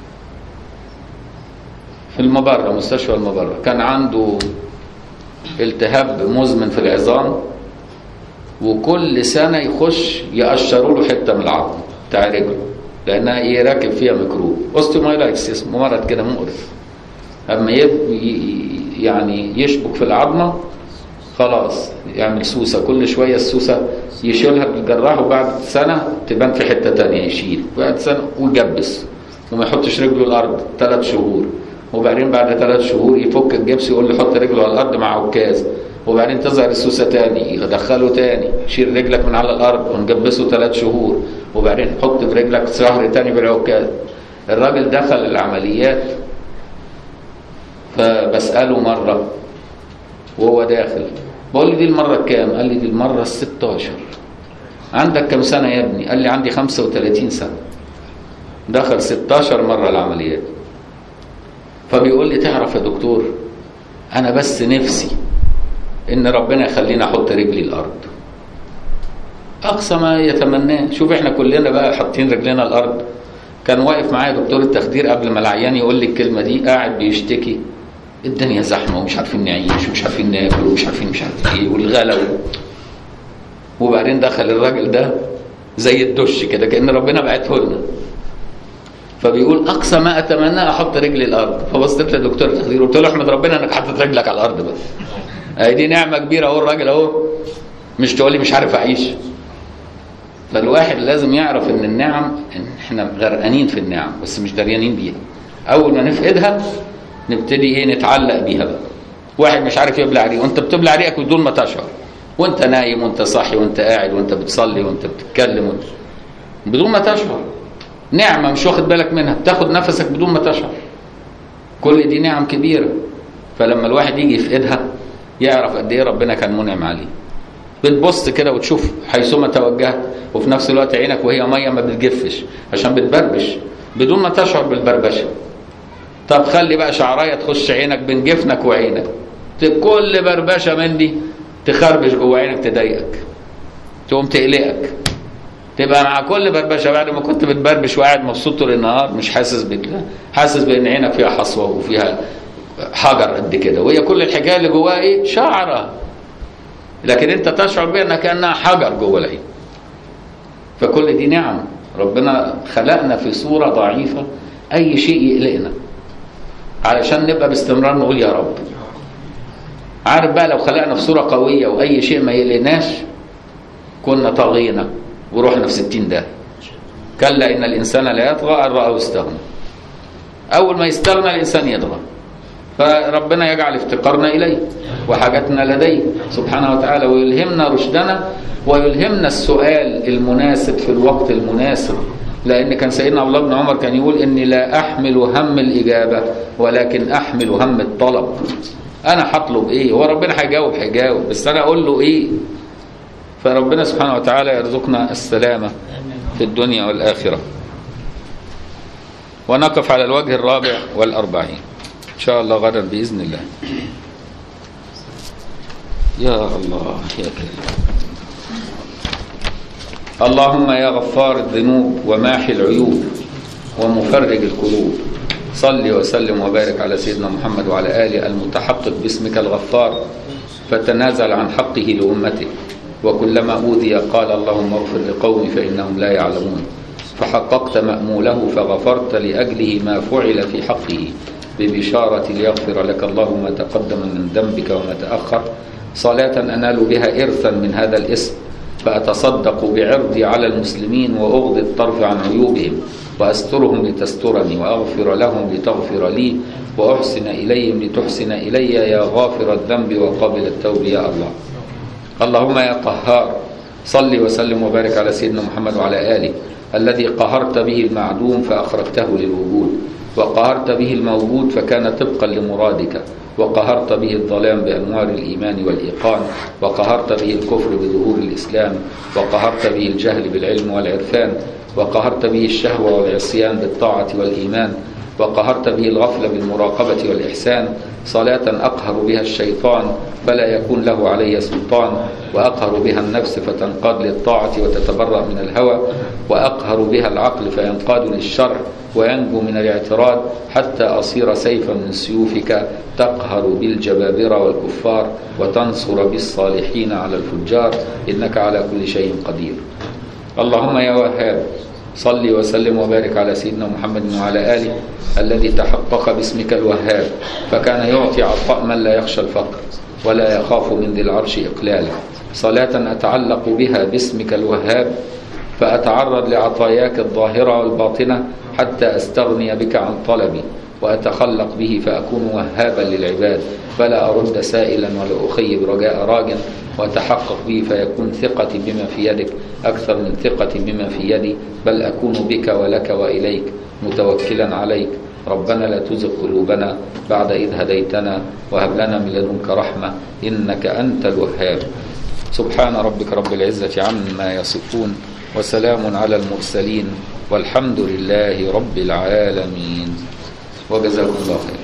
في المبرة مستشفى المبرة كان عنده التهاب مزمن في العظام وكل سنة يخش يقشروا له حتة من العظم بتاع رجله لأنها إيه راكب فيها ميكروب أوستيومايلايتس اسمه مرض كده مقرف أما يب ي- يعني يشبك في العظمة خلاص يعمل سوسة كل شوية السوسة يشيلها بالجراح وبعد سنة تبان في حتة تانية يشيل بعد سنة ويجبس وما يحطش رجله الأرض ثلاث شهور وبعدين بعد ثلاث شهور يفك الجبس يقول له حط رجله على الأرض مع عكاز وبعدين تظهر السوسة تاني يدخله تاني شيل رجلك من على الأرض ونجبسه ثلاث شهور وبعدين حط في رجلك شهر تاني بالعكاز الراجل دخل العمليات فبسأله مرة وهو داخل بقول لي دي المرة الكام؟ قال لي دي المرة ال 16 عندك كم سنة يا ابني؟ قال لي عندي 35 سنة دخل 16 مرة العمليات فبيقول لي تعرف يا دكتور أنا بس نفسي إن ربنا يخليني أحط رجلي الأرض أقصى ما يتمناه شوف إحنا كلنا بقى حاطين رجلنا الأرض كان واقف معايا دكتور التخدير قبل ما العيان يقول لي الكلمة دي قاعد بيشتكي الدنيا زحمه ومش عارفين نعيش ومش عارفين ناكل ومش عارفين مش عارف ايه والغلا و- وبعدين دخل الراجل ده زي الدش كده كان ربنا بعته لنا فبيقول اقصى ما اتمنى احط رجلي الارض فبصيت لدكتور التخدير قلت له احمد ربنا انك حاطط رجلك على الارض بس اهي دي نعمه كبيره اهو الراجل اهو مش تقول لي مش عارف اعيش فالواحد لازم يعرف ان النعم ان احنا غرقانين في النعم بس مش دريانين بيها اول ما نفقدها نبتدي ايه نتعلق بيها بقى واحد مش عارف يبلع ريقه وانت بتبلع ريقك بدون ما تشعر وانت نايم وانت صاحي وانت قاعد وانت بتصلي وانت بتتكلم وانت بدون ما تشعر نعمه مش واخد بالك منها بتاخد نفسك بدون ما تشعر كل دي نعم كبيره فلما الواحد يجي يفقدها يعرف قد ايه ربنا كان منعم عليه بتبص كده وتشوف حيثما توجهت وفي نفس الوقت عينك وهي ميه ما بتجفش عشان بتبربش بدون ما تشعر بالبربشه طب خلي بقى شعرايه تخش عينك بين جفنك وعينك كل بربشه من دي تخربش جوه عينك تضايقك تقوم تقلقك تبقى مع كل بربشه بعد ما كنت بتبربش وقاعد مبسوط طول النهار مش حاسس بك حاسس بان عينك فيها حصوه وفيها حجر قد كده وهي كل الحكايه اللي جواها ايه شعره لكن انت تشعر بها انها كانها حجر جوه العين فكل دي نعم ربنا خلقنا في صوره ضعيفه اي شيء يقلقنا علشان نبقى باستمرار نقول يا رب عارف بقى لو خلقنا في صوره قويه واي شيء ما يقلقناش كنا طغينا ورحنا في ستين ده كلا ان الانسان لا يطغى ان راه استغنى اول ما يستغنى الانسان يطغى فربنا يجعل افتقارنا اليه وحاجتنا لديه سبحانه وتعالى ويلهمنا رشدنا ويلهمنا السؤال المناسب في الوقت المناسب لان كان سيدنا عبد الله بن عمر كان يقول اني لا احمل هم الاجابه ولكن احمل هم الطلب انا هطلب ايه هو ربنا هيجاوب هيجاوب بس انا اقول له ايه فربنا سبحانه وتعالى يرزقنا السلامه في الدنيا والاخره ونقف على الوجه الرابع والأربعين إن شاء الله غدا بإذن الله يا الله يا كريم اللهم يا غفار الذنوب وماحي العيوب ومفرج القلوب صل وسلم وبارك على سيدنا محمد وعلى آله المتحقق باسمك الغفار فتنازل عن حقه لأمته وكلما أوذي قال اللهم اغفر لقومي فإنهم لا يعلمون فحققت مأموله فغفرت لأجله ما فعل في حقه ببشارة ليغفر لك الله ما تقدم من ذنبك وما تأخر صلاة أنال بها إرثا من هذا الاسم فأتصدق بعرضي على المسلمين وأغضي الطرف عن عيوبهم وأسترهم لتسترني وأغفر لهم لتغفر لي وأحسن إليهم لتحسن إلي يا غافر الذنب وقابل التوب يا الله اللهم يا قهار صل وسلم وبارك على سيدنا محمد وعلى آله الذي قهرت به المعدوم فأخرجته للوجود وقهرت به الموجود فكان طبقا لمرادك وقهرت به الظلام بأنوار الإيمان والإيقان وقهرت به الكفر بظهور الإسلام وقهرت به الجهل بالعلم والعرفان وقهرت به الشهوة والعصيان بالطاعة والإيمان وقهرت به الغفلة بالمراقبة والإحسان صلاة أقهر بها الشيطان فلا يكون له علي سلطان وأقهر بها النفس فتنقاد للطاعة وتتبرأ من الهوى وأقهر بها العقل فينقاد للشرع وينجو من الاعتراض حتى أصير سيفا من سيوفك تقهر بالجبابرة والكفار وتنصر بالصالحين على الفجار إنك على كل شيء قدير اللهم يا وهاب صل وسلم وبارك على سيدنا محمد وعلى آله الذي تحقق باسمك الوهاب فكان يعطي عطاء من لا يخشى الفقر ولا يخاف من ذي العرش إقلالا صلاة أتعلق بها باسمك الوهاب فأتعرض لعطاياك الظاهرة والباطنة حتى أستغني بك عن طلبي وأتخلق به فأكون وهابا للعباد فلا أرد سائلا ولا أخيب رجاء راج وأتحقق به فيكون ثقتي بما في يدك أكثر من ثقتي بما في يدي بل أكون بك ولك وإليك متوكلا عليك ربنا لا تزغ قلوبنا بعد إذ هديتنا وهب لنا من لدنك رحمة إنك أنت الوهاب سبحان ربك رب العزة عما يصفون وسلام على المرسلين والحمد لله رب العالمين وجزاكم الله خيرا